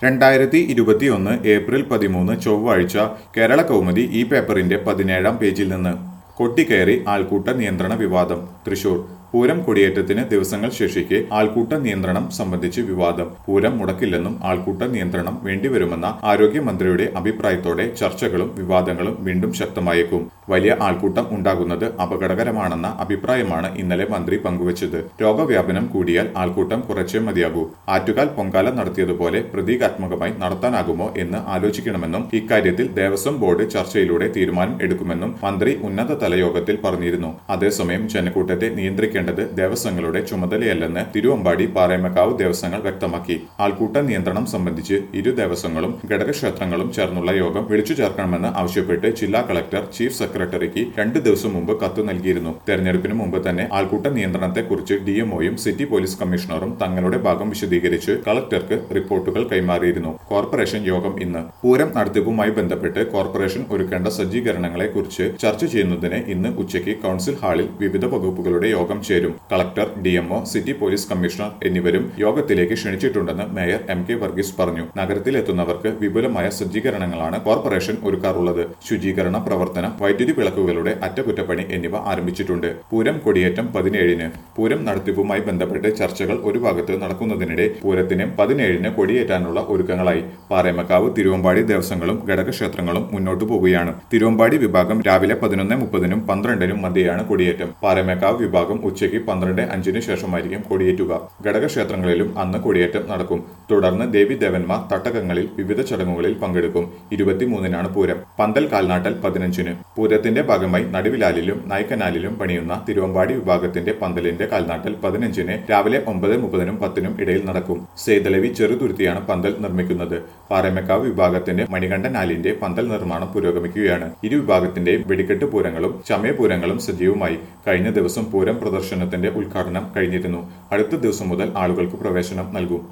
രണ്ടായിരത്തി ഇരുപത്തിയൊന്ന് ഏപ്രിൽ പതിമൂന്ന് ചൊവ്വാഴ്ച കേരള കൗമുദി ഈ പേപ്പറിന്റെ പതിനേഴാം പേജിൽ നിന്ന് കൊട്ടിക്കയറി ആൾക്കൂട്ട നിയന്ത്രണ വിവാദം തൃശൂർ പൂരം കൊടിയേറ്റത്തിന് ദിവസങ്ങൾ ശേഷിക്കെ ആൾക്കൂട്ട നിയന്ത്രണം സംബന്ധിച്ച് വിവാദം പൂരം മുടക്കില്ലെന്നും ആൾക്കൂട്ട നിയന്ത്രണം വേണ്ടിവരുമെന്ന ആരോഗ്യമന്ത്രിയുടെ അഭിപ്രായത്തോടെ ചർച്ചകളും വിവാദങ്ങളും വീണ്ടും ശക്തമായേക്കും വലിയ ആൾക്കൂട്ടം ഉണ്ടാകുന്നത് അപകടകരമാണെന്ന അഭിപ്രായമാണ് ഇന്നലെ മന്ത്രി പങ്കുവച്ചത് രോഗവ്യാപനം കൂടിയാൽ ആൾക്കൂട്ടം കുറച്ചേ മതിയാകൂ ആറ്റുകാൽ പൊങ്കാല നടത്തിയതുപോലെ പ്രതീകാത്മകമായി നടത്താനാകുമോ എന്ന് ആലോചിക്കണമെന്നും ഇക്കാര്യത്തിൽ ദേവസ്വം ബോർഡ് ചർച്ചയിലൂടെ തീരുമാനം എടുക്കുമെന്നും മന്ത്രി ഉന്നതതല യോഗത്തിൽ പറഞ്ഞിരുന്നു അതേസമയം ജനക്കൂട്ടത്തെ നിയന്ത്രിക്കേണ്ടത് ദേവസ്വങ്ങളുടെ ചുമതലയല്ലെന്ന് തിരുവമ്പാടി പാറേമക്കാവ് ദേവസ്വങ്ങൾ വ്യക്തമാക്കി ആൾക്കൂട്ട നിയന്ത്രണം സംബന്ധിച്ച് ഇരു ദേവസ്വങ്ങളും ഘടകക്ഷേത്രങ്ങളും ചേർന്നുള്ള യോഗം വിളിച്ചു ചേർക്കണമെന്ന് ആവശ്യപ്പെട്ട് ജില്ലാ കളക്ടർ ചീഫ് സെക്രട്ടറിക്ക് രണ്ട് ദിവസം മുമ്പ് കത്ത് നൽകിയിരുന്നു തെരഞ്ഞെടുപ്പിന് മുമ്പ് തന്നെ ആൾക്കൂട്ട നിയന്ത്രണത്തെക്കുറിച്ച് ഡിഎംഒയും സിറ്റി പോലീസ് കമ്മീഷണറും തങ്ങളുടെ ഭാഗം വിശദീകരിച്ച് കളക്ടർക്ക് റിപ്പോർട്ടുകൾ കൈമാറിയിരുന്നു കോർപ്പറേഷൻ യോഗം ഇന്ന് പൂരം നടത്തിപ്പുമായി ബന്ധപ്പെട്ട് കോർപ്പറേഷൻ ഒരുക്കേണ്ട സജ്ജീകരണങ്ങളെ കുറിച്ച് ചർച്ച ചെയ്യുന്നതിന് ഇന്ന് ഉച്ചയ്ക്ക് കൌൺസിൽ ഹാളിൽ വിവിധ വകുപ്പുകളുടെ യോഗം ചേരും collector DMO city police commissioner എന്നിവരും യോഗത്തിലേക്ക് ക്ഷണിച്ചിട്ടുണ്ടെന്ന് മേയർ എം കെ വർഗീസ് പറഞ്ഞു നഗരത്തിലെത്തുന്നവർക്ക് വിപുലമായ സജ്ജീകരണങ്ങളാണ് കോർപ്പറേഷൻ ഒരുക്കാറുള്ളത് ശുചീകരണ പ്രവർത്തനം വൈദ്യുതി വിളക്കുകളുടെ അറ്റകുറ്റപ്പണി എന്നിവ ആരംഭിച്ചിട്ടുണ്ട് പൂരം കൊടിയേറ്റം പതിനേഴിന് പൂരം നടത്തിപ്പുമായി ബന്ധപ്പെട്ട് ചർച്ചകൾ ഒരു ഭാഗത്ത് നടക്കുന്നതിനിടെ പൂരത്തിന് പതിനേഴിന് കൊടിയേറ്റാനുള്ള ഒരുക്കങ്ങളായി പാറേമക്കാവ് തിരുവമ്പാടി ദേവസ്വങ്ങളും ഘടകക്ഷേത്രങ്ങളും മുന്നോട്ടു പോകുകയാണ് തിരുവമ്പാടി വിഭാഗം രാവിലെ പതിനൊന്ന് മുപ്പതിനും പന്ത്രണ്ടിനും മധ്യയാണ് കൊടിയേറ്റം പാറേമക്കാവ് വിഭാഗം ഉച്ചയ്ക്ക് പന്ത്രണ്ട് അഞ്ചിന് ശേഷമായിരിക്കും കൊടിയേറ്റുക ഘടകക്ഷേത്രങ്ങളിലും അന്ന് കൊടിയേറ്റം നടക്കും തുടർന്ന് ദേവി ദേവന്മാർ തട്ടകങ്ങളിൽ വിവിധ ചടങ്ങുകളിൽ പങ്കെടുക്കും ഇരുപത്തിമൂന്നിനാണ് പൂരം പന്തൽ കാൽനാട്ടൽ പതിനഞ്ചിന് പൂരത്തിന്റെ ഭാഗമായി നടുവിലാലിലും നായ്ക്കനാലിലും പണിയുന്ന തിരുവമ്പാടി വിഭാഗത്തിന്റെ പന്തലിന്റെ കാൽനാട്ടൽ പതിനഞ്ചിന് രാവിലെ ഒമ്പത് മുപ്പതിനും പത്തിനും ഇടയിൽ നടക്കും സേതലവി ചെറുതുരുത്തിയാണ് പന്തൽ നിർമ്മിക്കുന്നത് പാറമേക്കാവ് വിഭാഗത്തിന്റെ മണികണ്ഠനാലിന്റെ പന്തൽ നിർമ്മാണം പുരോഗമിക്കുകയാണ് ഇരു വിഭാഗത്തിന്റെയും വെടിക്കെട്ട് പൂരങ്ങളും ചമയപൂരങ്ങളും സജീവമായി കഴിഞ്ഞ ദിവസം പൂരം പ്രദർശനത്തിന്റെ ഉദ്ഘാടനം കഴിഞ്ഞിരുന്നു അടുത്ത ദിവസം മുതൽ ആളുകൾക്ക് പ്രവേശനം നൽകും